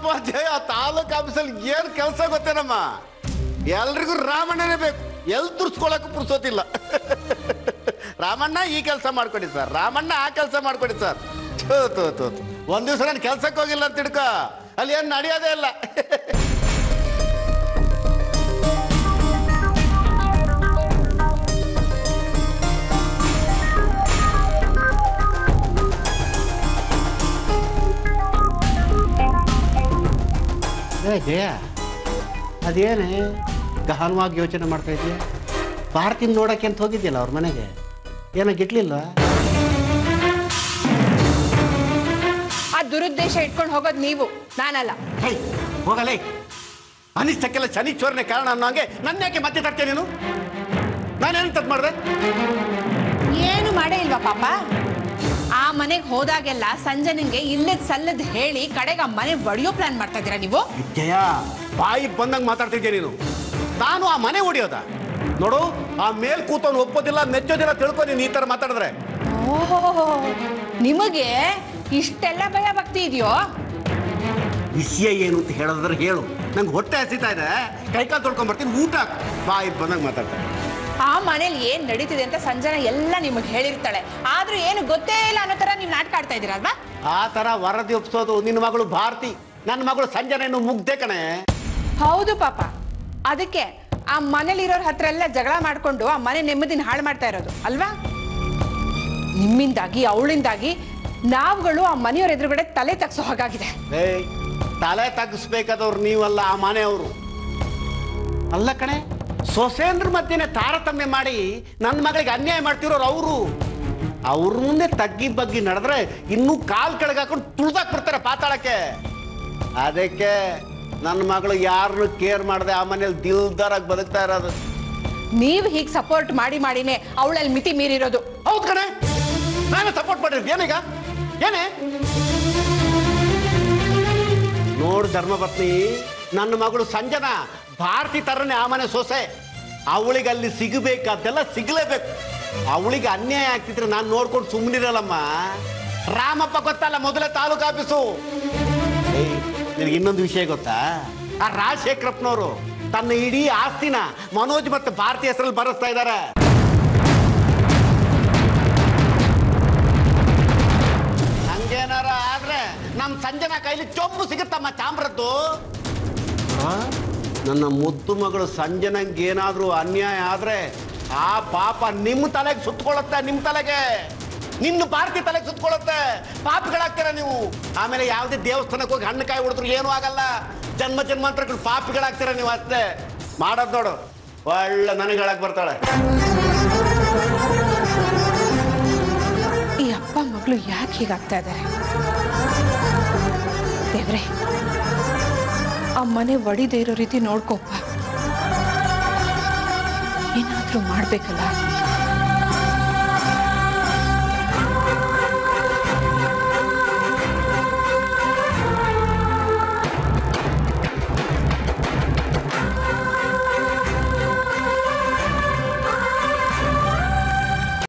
ಅಮ್ಮ ಜಯ ತಾಲೂಕು ಆಫೀಸಲ್ಲಿ ಏನು ಕೆಲಸ ಗೊತ್ತೇನಮ್ಮ ಎಲ್ರಿಗೂ ರಾಮಣ್ಣನೇ ಬೇಕು ಎಲ್ಲಿ ತುರ್ಸ್ಕೊಳಕ್ಕೂ ಪುರ್ಸೋತಿಲ್ಲ ರಾಮಣ್ಣ ಈ ಕೆಲಸ ಮಾಡ್ಕೊಡಿ ಸರ್ ರಾಮಣ್ಣ ಆ ಕೆಲಸ ಮಾಡ್ಕೊಡಿ ಸರ್ ಥೂ ಥೂ ಥೂ ಥೂ. ಒಂದ್ ದಿವಸ ನಾನು ಕೆಲ್ಸಕ್ಕೆ ಹೋಗಿಲ್ಲ ಅಂತ ತಿಳ್ಕೊ ಅಲ್ಲಿ ಏನು ನಡೆಯೋದೇ ಇಲ್ಲ ಏ ಜಯ ಅದೇನೇ ಗಹನವಾಗಿ ಯೋಚನೆ ಮಾಡ್ತಾ ಇದೆಯಾ ಭಾರತಿನ ನೋಡಕ್ಕೆ ಅಂತ ಹೋಗಿದ್ಯಲ್ಲ ಅವ್ರ ಮನೆಗೆ ಏನೋ ಗಿಟ್ಲಿಲ್ಲ ಆ ದುರುದ್ದೇಶ ಇಟ್ಕೊಂಡು ಹೋಗೋದು ನೀವು ನಾನಲ್ಲ ಹೇ ಹೋಗಲೇ ಅನಿಷ್ಟಕ್ಕೆಲ್ಲ ಶನಿಶ್ವರನೇ ಕಾರಣ ಅನ್ನೋ ಹಂಗೆ ನನ್ನ ಯಾಕೆ ಮತ್ತೆ ತರ್ತೀಯ ನೀನು ನಾನೇನು ತಪ್ಪು ಮಾಡಿದೆ ಏನು ಮಾಡೇ ಇಲ್ವಾ ಪಾಪ ಆ ಮನೆಗೆ ಹೋದಾಗೆಲ್ಲ ಸಂಜನಿಗೆ ಇಲ್ಲದ್ ಸಲ್ಲದ್ ಹೇಳಿ ಕಡೆಗೆ ಆ ಮನೆ ಒಡೆಯೋ ಪ್ಲಾನ್ ಮಾಡ್ತಾ ಇದ್ದೀರಾ ನೀವು ಜಯ ಬಾಯಿ ಬಂದಂಗೆ ಮಾತಾಡ್ತಿದ್ದೆ ನೀನು ನಾನು ಆ ಮನೆ ಹೊಡಿಯೋದ ನೋಡು ಆ ಮೇಲ್ ಕೂತವನು ಒಪ್ಪೋದಿಲ್ಲ ಮೆಚ್ಚೋದಿಲ್ಲ ತಿಳ್ಕೊ ನೀನು ಈ ಥರ ಮಾತಾಡಿದ್ರೆ ಓಹೋ ನಿಮಗೆ ಇಷ್ಟೆಲ್ಲ ಭಯ ಭಕ್ತಿ ಇದೆಯೋ ವಿಷಯ ಏನು ಅಂತ ಹೇಳಿದ್ರೆ ಹೇಳು ನಂಗೆ ಹೊಟ್ಟೆ ಹಸಿತಾ ಇದೆ ಕೈಕಾಲು ತೊಳ್ಕೊಂಬರ್ತೀನಿ ಊಟ ಹಾಕು. ಬಾಯಿ ಬಂದಂಗೆ ಮಾತಾಡ್ತಾರೆ ಆ ಮನೇಲಿ ಏನ್ ನಡೀತಿದೆ ಅಂತ ಸಂಜನ ಎಲ್ಲ ನಿಮಗೆ ಹೇಳಿರ್ತಾಳೆ ಆದ್ರೂ ಏನು ಗೊತ್ತೇ ಇಲ್ಲ ಅನ್ನೋ ತರ ನೀವು ನಾಟಕ ಆಡ್ತಾ ಇದ್ದೀರಲ್ವಾ ಆ ಥರ ವರದಿ ಒಪ್ಸೋದು ನಿನ್ನ ಮಗಳು ಭಾರತಿ ನನ್ನ ಮಗಳು ಸಂಜನೆಯನ್ನು ಮುಗ್ದೆ ಕಣೆ ಹೌದು ಪಾಪ ಅದಕ್ಕೆ ಆ ಮನೇಲಿರೋರ್ ಹತ್ರ ಎಲ್ಲ ಜಗಳ ಮಾಡ್ಕೊಂಡು ಆ ಮನೆ ನೆಮ್ಮದಿನ ಹಾಳು ಮಾಡ್ತಾ ಇರೋದು ಅಲ್ವಾ ನಿಮ್ಮಿಂದಾಗಿ ಅವಳಿಂದಾಗಿ ನಾವುಗಳು ಆ ಮನೆಯವ್ರ ಎದುರುಗಡೆ ತಲೆ ತಗ್ಸೋ ಹಾಗಾಗಿದೆ ಏಯ್ ತಲೆ ತಗ್ಸ್ಬೇಕಾದವ್ರು ನೀವಲ್ಲ ಆ ಮನೆಯವರು ಅಲ್ಲ ಕಣೆ ಸೊಸೇಂದ್ರ ಮಧ್ಯೆನೆ ತಾರತಮ್ಯ ಮಾಡಿ ನನ್ನ ಮಗಳಿಗೆ ಅನ್ಯಾಯ ಮಾಡ್ತಿರೋರು ಅವರು ಅವ್ರ ಮುಂದೆ ತಗ್ಗಿ ಬಗ್ಗಿ ನಡೆದ್ರೆ ಇನ್ನೂ ಕಾಲ್ ಕೆಳಗೆ ಹಾಕೊಂಡು ತುಳ್ದಾಕ್ ಬಿಡ್ತಾರೆ ಪಾತಾಳಕ್ಕೆ ಅದಕ್ಕೆ ನನ್ನ ಮಗಳು ಯಾರನ್ನು ಕೇರ್ ಮಾಡದೆ ಆ ಮನೇಲಿ ದಿಲ್ದಾರಾಗಿ ಬದುಕ್ತಾ ಇರೋದು ನೀವು ಹೀಗೆ ಸಪೋರ್ಟ್ ಮಾಡಿ ಮಾಡಿನೇ ಅವಳಲ್ಲಿ ಮಿತಿ ಮೀರಿರೋದು ಹೌದು ಕಣೆ ನಾನು ಸಪೋರ್ಟ್ ಮಾಡಿರೋದು ಏನೀಗ ಏನೇ ನೋಡು ಧರ್ಮಪತ್ನಿ ನನ್ನ ಮಗಳು ಸಂಜನಾ ಭಾರತಿ ತರನೇ ಆ ಮನೆ ಸೊಸೆ ಅವಳಿಗೆ ಅಲ್ಲಿ ಸಿಗಬೇಕಾದ್ದೆಲ್ಲ ಸಿಗಲೇಬೇಕು ಅವಳಿಗೆ ಅನ್ಯಾಯ ಆಗ್ತಿದ್ರೆ ನಾನು ನೋಡ್ಕೊಂಡು ಸುಮ್ಮನಿರಲ್ಲಮ್ಮ ರಾಮಪ್ಪ ಗೊತ್ತಲ್ಲ ಮೊದಲೇ ತಾಲೂಕು ಆಫೀಸು ಏಯ್ ನಿನಗೆ ಇನ್ನೊಂದು ವಿಷಯ ಗೊತ್ತಾ ಆ ರಾಜಶೇಖರಪ್ಪನವರು ತನ್ನ ಇಡೀ ಆಸ್ತಿನ ಮನೋಜ್ ಮತ್ತು ಭಾರತಿ ಹೆಸರಲ್ಲಿ ಬರೆಸ್ತಾ ಇದ್ದಾರೆ ಹಂಗೇನಾರ ಆದ್ರೆ ನಮ್ಮ ಸಂಜನಾ ಕೈಲಿ ಚೊಂಬು ಸಿಗುತ್ತಮ್ಮ ಚಾಮ್ರದ್ದು ಆ? ನನ್ನ ಮುದ್ದು ಮಗಳು ಸಂಜನಂಗೆ ಏನಾದರೂ ಅನ್ಯಾಯ ಆದ್ರೆ ಆ ಪಾಪ ನಿಮ್ಮ ತಲೆಗೆ ಸುತ್ಕೊಳ್ಳುತ್ತೆ ನಿಮ್ಮ ತಲೆಗೆ ನಿನ್ನ ಭಾರತಿ ತಲೆಗೆ ಸುತ್ಕೊಳ್ಳುತ್ತೆ ಪಾಪಿಗಳಾಗ್ತೀರ ನೀವು ಆಮೇಲೆ ಯಾವುದೇ ದೇವಸ್ಥಾನಕ್ಕೆ ಹೋಗಿ ಹಣ್ಣು ಕಾಯಿ ಹೊಡೆದ್ರು ಏನೂ ಆಗಲ್ಲ ಜನ್ಮ ಜನ್ಮಾಂತರಗಳು ಪಾಪಿಗಳಾಗ್ತೀರ ನೀವು ಅಷ್ಟೇ ಮಾಡೋದು ನೋಡು ಒಳ್ಳೆ ನನಗೆ ಹೇಳಕ್ ಬರ್ತಾಳೆ ಈ ಅಪ್ಪ ಮಗಳು ಯಾಕೆ ಹೀಗಾಗ್ತಾ ಇದ್ದಾರೆ ದೇವ್ರೆ ಆ ಮನೆ ಒಡಿದೇ ಇರೋ ರೀತಿ ನೋಡ್ಕೋಪ್ಪ ಏನಾದ್ರೂ ಮಾಡ್ಬೇಕಲ್ಲ